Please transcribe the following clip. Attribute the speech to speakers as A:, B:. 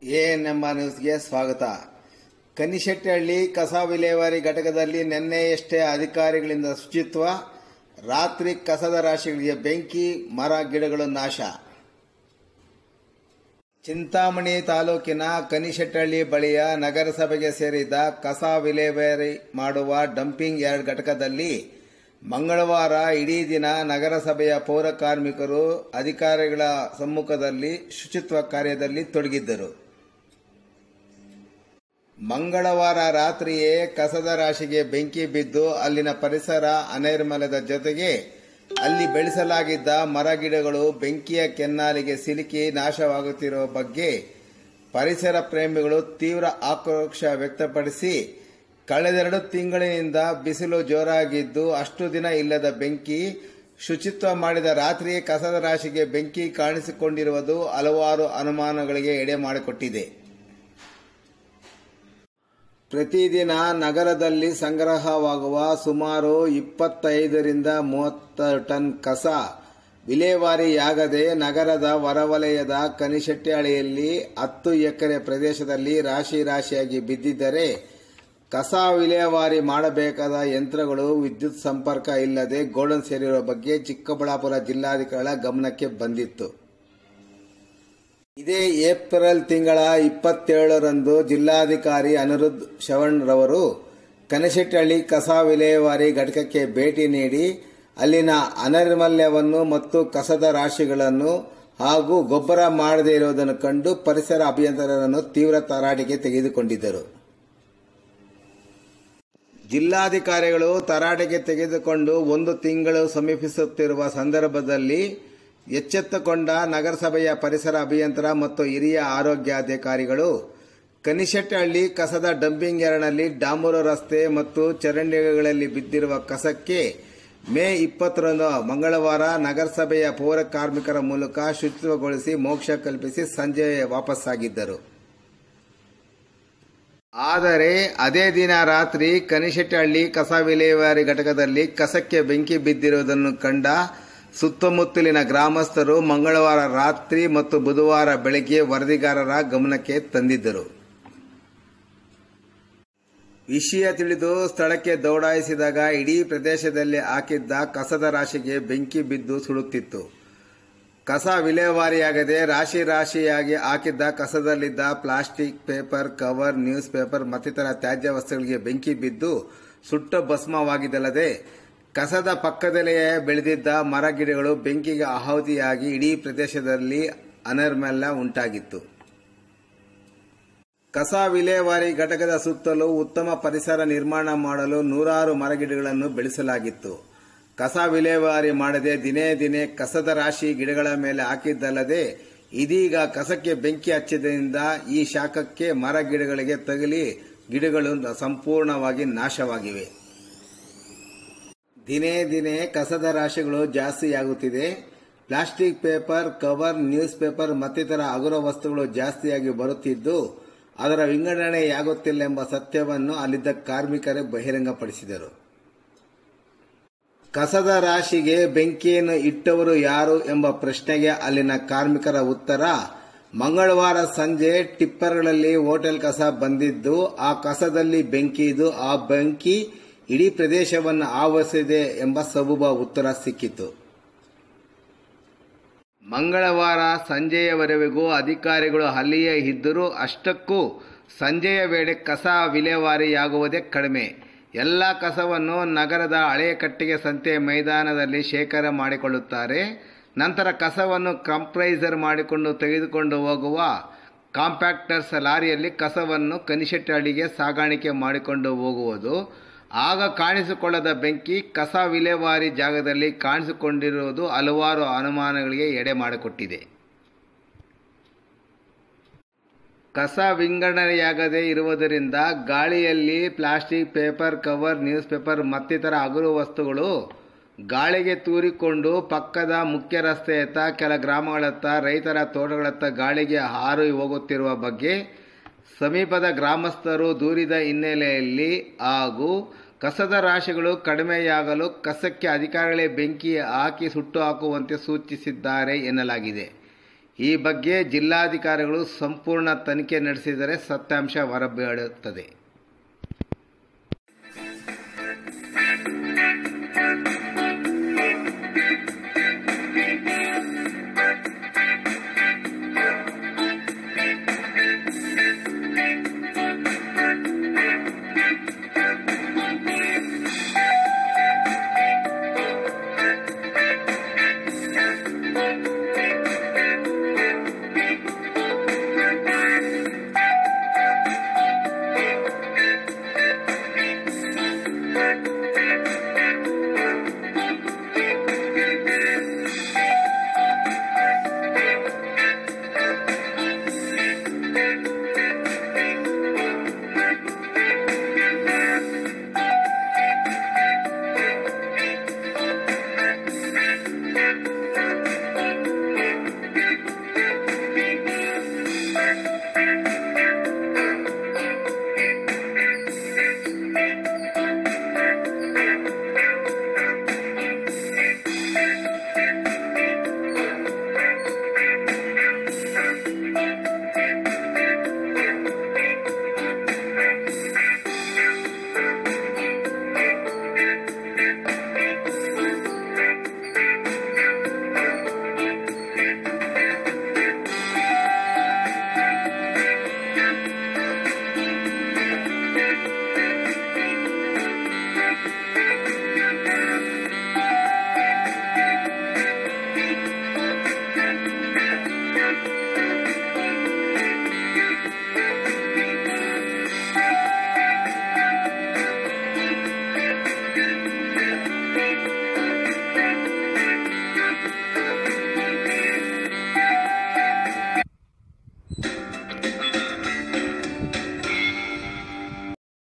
A: ಎಎನ್ಎಂಆ ನ್ಯೂಸ್ಗೆ ಸ್ವಾಗತ ಕನಿಶೆಟ್ಟಿಹಳ್ಳಿ ಕಸ ವಿಲೇವಾರಿ ಘಟಕದಲ್ಲಿ ನಿನ್ನೆಯಷ್ಟೇ ಅಧಿಕಾರಿಗಳಿಂದ ಶುಚಿತ್ವ ರಾತ್ರಿ ಕಸದ ರಾಶಿಗಳಿಗೆ ಬೆಂಕಿ ಮರ ಗಿಡಗಳು ನಾಶ ಚಿಂತಾಮಣಿ ತಾಲೂಕಿನ ಕನಿಶೆಟ್ಟಹಳ್ಳಿ ಬಳಿಯ ನಗರಸಭೆಗೆ ಸೇರಿದ ಕಸ ವಿಲೇವಾರಿ ಮಾಡುವ ಡಂಪಿಂಗ್ ಯಾರ್ಡ್ ಘಟಕದಲ್ಲಿ ಮಂಗಳವಾರ ಇಡೀ ದಿನ ನಗರಸಭೆಯ ಪೌರ ಕಾರ್ಮಿಕರು ಅಧಿಕಾರಿಗಳ ಸಮ್ಮುಖದಲ್ಲಿ ಶುಚಿತ್ವ ಕಾರ್ಯದಲ್ಲಿ ತೊಡಗಿದ್ದರು ಮಂಗಳವಾರ ರಾತ್ರಿಯೇ ಕಸದ ರಾಶಿಗೆ ಬೆಂಕಿ ಬಿದ್ದು ಅಲ್ಲಿನ ಪರಿಸರ ಅನೈರ್ಮಲ್ಯದ ಜೊತೆಗೆ ಅಲ್ಲಿ ಬೆಳೆಸಲಾಗಿದ್ದ ಮರ ಗಿಡಗಳು ಬೆಂಕಿಯ ಕೆನ್ನಾಲಿಗೆ ಸಿಲುಕಿ ನಾಶವಾಗುತ್ತಿರುವ ಬಗ್ಗೆ ಪರಿಸರ ಪ್ರೇಮಿಗಳು ತೀವ್ರ ಆಕ್ರೋಶ ವ್ಯಕ್ತಪಡಿಸಿ ಕಳೆದೆರಡು ತಿಂಗಳಿನಿಂದ ಬಿಸಿಲು ಜೋರಾಗಿದ್ದು ಅಷ್ಟು ದಿನ ಇಲ್ಲದ ಬೆಂಕಿ ಶುಚಿತ್ವ ಮಾಡಿದ ರಾತ್ರಿಯೇ ಕಸದ ರಾಶಿಗೆ ಬೆಂಕಿ ಕಾಣಿಸಿಕೊಂಡಿರುವುದು ಹಲವಾರು ಅನುಮಾನಗಳಿಗೆ ಎಡೆ ಮಾಡಿಕೊಟ್ಟಿದೆ ಪ್ರತಿದಿನ ನಗರದಲ್ಲಿ ಸಂಗ್ರಹವಾಗುವ ಸುಮಾರು ಇಪ್ಪತ್ತೈದರಿಂದ ಮೂವತ್ತು ಟನ್ ಕಸ ವಿಲೇವಾರಿಯಾಗದೆ ನಗರದ ಹೊರವಲಯದ ಕನಿಶೆಟ್ಟಿಹಳ್ಳಿಯಲ್ಲಿ ಹತ್ತು ಎಕರೆ ಪ್ರದೇಶದಲ್ಲಿ ರಾಶಿ ರಾಶಿಯಾಗಿ ಬಿದ್ದಿದ್ದರೆ ಕಸ ವಿಲೇವಾರಿ ಮಾಡಬೇಕಾದ ಯಂತ್ರಗಳು ವಿದ್ಯುತ್ ಸಂಪರ್ಕ ಇಲ್ಲದೆ ಗೋಡನ್ ಸೇರಿರುವ ಬಗ್ಗೆ ಚಿಕ್ಕಬಳ್ಳಾಪುರ ಜಿಲ್ಲಾಧಿಕಾರಿಗಳ ಗಮನಕ್ಕೆ ಬಂದಿತ್ತು ಇದೇ ಏಪ್ರಿಲ್ ತಿಂಗಳ ಇಪ್ಪತ್ತೇಳರಂದು ಜಿಲ್ಲಾಧಿಕಾರಿ ಅನಿರುದ್ಧ್ ಶವಣ್ ರವರು ಕನಶೆಟ್ಟಹಳ್ಳಿ ಕಸ ವಿಲೇವಾರಿ ಘಟಕಕ್ಕೆ ಭೇಟಿ ನೀಡಿ ಅಲ್ಲಿನ ಅನೈರ್ಮಲ್ಯವನ್ನು ಮತ್ತು ಕಸದ ರಾಶಿಗಳನ್ನು ಹಾಗೂ ಗೊಬ್ಬರ ಮಾಡದೇ ಇರುವುದನ್ನು ಕಂಡು ಪರಿಸರ ಅಭಿಯಂತರರನ್ನು ತೀವ್ರ ತರಾಟೆಗೆ ತೆಗೆದುಕೊಂಡಿದ್ದರು ಜಿಲ್ಲಾಧಿಕಾರಿಗಳು ತರಾಟೆಗೆ ತೆಗೆದುಕೊಂಡು ಒಂದು ತಿಂಗಳು ಸಮೀಪಿಸುತ್ತಿರುವ ಸಂದರ್ಭದಲ್ಲಿ ಎಚ್ಚೆತ್ತುಕೊಂಡ ನಗರಸಭೆಯ ಪರಿಸರ ಅಭಿಯಂತರ ಮತ್ತು ಹಿರಿಯ ಆರೋಗ್ಯಾಧಿಕಾರಿಗಳು ಕನಿಶೆಟ್ಟಹಳ್ಳಿ ಕಸದ ಡಂಪಿಂಗ್ ಯಾರ್ಡ್ನಲ್ಲಿ ಡಾಮೂರು ರಸ್ತೆ ಮತ್ತು ಚರಂಡಿಗಳಲ್ಲಿ ಬಿದ್ದಿರುವ ಕಸಕ್ಕೆ ಮೇ ಇಪ್ಪತ್ತರಂದು ಮಂಗಳವಾರ ನಗರಸಭೆಯ ಪೌರ ಕಾರ್ಮಿಕರ ಮೂಲಕ ಶುಚಿತ್ವಗೊಳಿಸಿ ಮೋಕ್ಷ ಕಲ್ಪಿಸಿ ಸಂಜೆ ವಾಪಸ್ಸಾಗಿದ್ದರು ಆದರೆ ಅದೇ ದಿನ ರಾತ್ರಿ ಕನಿಶೆಟ್ಟಹಳ್ಳಿ ಕಸ ವಿಲೇವಾರಿ ಘಟಕದಲ್ಲಿ ಕಸಕ್ಕೆ ಬೆಂಕಿ ಬಿದ್ದಿರುವುದನ್ನು ಕಂಡ ಸುತ್ತಮುತ್ತಲಿನ ಗ್ರಾಮಸ್ಥರು ಮಂಗಳವಾರ ರಾತ್ರಿ ಮತ್ತು ಬುಧವಾರ ಬೆಳಗ್ಗೆ ವರದಿಗಾರರ ಗಮನಕ್ಕೆ ತಂದಿದ್ದರು ವಿಷಯ ತಿಳಿದು ಸ್ಥಳಕ್ಕೆ ದೌಡಾಯಿಸಿದಾಗ ಇಡೀ ಪ್ರದೇಶದಲ್ಲಿ ಹಾಕಿದ್ದ ಕಸದ ರಾಶಿಗೆ ಬೆಂಕಿ ಬಿದ್ದು ಸುಡುತ್ತಿತ್ತು ಕಸ ವಿಲೇವಾರಿಯಾಗದೆ ರಾಶಿ ರಾಶಿಯಾಗಿ ಹಾಕಿದ್ದ ಕಸದಲ್ಲಿದ್ದ plastic paper cover newspaper ಮತ್ತಿತರ ತ್ಯಾಜ್ಯ ವಸ್ತುಗಳಿಗೆ ಬೆಂಕಿ ಬಿದ್ದು ಸುಟ್ಟ ಭಸ್ಮವಾಗಿದ್ದಲ್ಲದೆ ಕಸದ ಪಕ್ಕದಲ್ಲಿಯೇ ಬೆಳೆದಿದ್ದ ಮರ ಗಿಡಗಳು ಬೆಂಕಿಗೆ ಆಹುತಿಯಾಗಿ ಇಡೀ ಪ್ರದೇಶದಲ್ಲಿ ಅನೈರ್ಮಲ್ಯ ಉಂಟಾಗಿತ್ತು ಕಸ ವಿಲೇವಾರಿ ಘಟಕದ ಸುತ್ತಲೂ ಉತ್ತಮ ಪರಿಸರ ನಿರ್ಮಾಣ ಮಾಡಲು ನೂರಾರು ಮರಗಿಡಗಳನ್ನು ಬೆಳೆಸಲಾಗಿತ್ತು ಕಸ ವಿಲೇವಾರಿ ಮಾಡದೆ ದಿನೇ ದಿನೇ ಕಸದ ರಾಶಿ ಗಿಡಗಳ ಮೇಲೆ ಹಾಕಿದ್ದಲ್ಲದೆ ಇದೀಗ ಕಸಕ್ಕೆ ಬೆಂಕಿ ಹಚ್ಚಿದ್ದರಿಂದ ಈ ಶಾಖಕ್ಕೆ ಮರ ಗಿಡಗಳಿಗೆ ತಗುಲಿ ಗಿಡಗಳು ಸಂಪೂರ್ಣವಾಗಿ ನಾಶವಾಗಿವೆ ದಿನೇ ದಿನೇ ಕಸದ ರಾಶಿಗಳು ಜಾಸ್ತಿಯಾಗುತ್ತಿದೆ plastic paper cover newspaper ಮತ್ತಿತರ ಹಗುರ ವಸ್ತುಗಳು ಜಾಸ್ತಿಯಾಗಿ ಬರುತ್ತಿದ್ದು ಅದರ ವಿಂಗಡಣೆಯಾಗುತ್ತಿಲ್ಲ ಎಂಬ ಸತ್ಯವನ್ನು ಅಲ್ಲಿದ್ದ ಕಾರ್ಮಿಕರೇ ಬಹಿರಂಗಪಡಿಸಿದರು ಕಸದ ರಾಶಿಗೆ ಬೆಂಕಿಯನ್ನು ಇಟ್ಟವರು ಯಾರು ಎಂಬ ಪ್ರಶ್ನೆಗೆ ಅಲ್ಲಿನ ಕಾರ್ಮಿಕರ ಉತ್ತರ ಮಂಗಳವಾರ ಸಂಜೆ ಟಿಪ್ಪರ್ಗಳಲ್ಲಿ ಹೋಟೆಲ್ ಕಸ ಬಂದಿದ್ದು ಆ ಕಸದಲ್ಲಿ ಬೆಂಕಿ ಇದ್ದು ಆ ಬೆಂಕಿ ಇಡೀ ಪ್ರದೇಶವನ್ನು ಆವರಿಸಿದೆ ಎಂಬ ಸಬೂಬ ಉತ್ತರ ಸಿಕ್ಕಿತು ಮಂಗಳವಾರ ಸಂಜೆಯವರೆಗೂ ಅಧಿಕಾರಿಗಳು ಅಲ್ಲಿಯೇ ಇದ್ದರೂ ಅಷ್ಟಕ್ಕೂ ಸಂಜೆಯ ವೇಳೆ ಕಸ ವಿಲೇವಾರಿಯಾಗುವುದೇ ಕಡಿಮೆ ಎಲ್ಲ ಕಸವನ್ನು ನಗರದ ಹಳೆಯ ಕಟ್ಟಿಗೆ ಸಂತೆ ಮೈದಾನದಲ್ಲಿ ಶೇಖರ ಮಾಡಿಕೊಳ್ಳುತ್ತಾರೆ ನಂತರ ಕಸವನ್ನು ಕಂಪ್ರೈಸರ್ ಮಾಡಿಕೊಂಡು ತೆಗೆದುಕೊಂಡು ಹೋಗುವ ಕಾಂಪ್ಯಾಕ್ಟರ್ಸ್ ಲಾರಿಯಲ್ಲಿ ಕಸವನ್ನು ಕನಿಶೆಟ್ಟಹಳ್ಳಿಗೆ ಸಾಗಾಣಿಕೆ ಮಾಡಿಕೊಂಡು ಹೋಗುವುದು ಆಗ ಕಾಣಿಸಿಕೊಳ್ಳದ ಬೆಂಕಿ ಕಸ ವಿಲೇವಾರಿ ಜಾಗದಲ್ಲಿ ಕಾಣಿಸಿಕೊಂಡಿರುವುದು ಹಲವಾರು ಅನುಮಾನಗಳಿಗೆ ಎಡೆ ಮಾಡಿಕೊಟ್ಟಿದೆ ಕಸ ವಿಂಗಡಣೆಯಾಗದೇ ಇರುವುದರಿಂದ ಗಾಳಿಯಲ್ಲಿ plastic paper cover newspaper ಮತ್ತಿತರ ಹಗುರು ವಸ್ತುಗಳು ಗಾಳಿಗೆ ತೂರಿಕೊಂಡು ಪಕ್ಕದ ಮುಖ್ಯ ರಸ್ತೆಯತ್ತ ಕೆಲ ಗ್ರಾಮಗಳತ್ತ ರೈತರ ತೋಟಗಳತ್ತ ಗಾಳಿಗೆ ಹಾರಿ ಹೋಗುತ್ತಿರುವ ಬಗ್ಗೆ ಸಮೀಪದ ಗ್ರಾಮಸ್ಥರು ದೂರಿದ ಹಿನ್ನೆಲೆಯಲ್ಲಿ ಹಾಗೂ ಕಸದ ರಾಶಿಗಳು ಕಡಿಮೆಯಾಗಲು ಕಸಕ್ಕೆ ಅಧಿಕಾರಿಗಳೇ ಬೆಂಕಿ ಹಾಕಿ ಸುಟ್ಟು ಹಾಕುವಂತೆ ಸೂಚಿಸಿದ್ದಾರೆ ಎನ್ನಲಾಗಿದೆ ಈ ಬಗ್ಗೆ ಜಿಲ್ಲಾಧಿಕಾರಿಗಳು ಸಂಪೂರ್ಣ ತನಿಖೆ ನಡೆಸಿದರೆ ಸತ್ಯಾಂಶ ಹೊರಬೀಳುತ್ತದೆ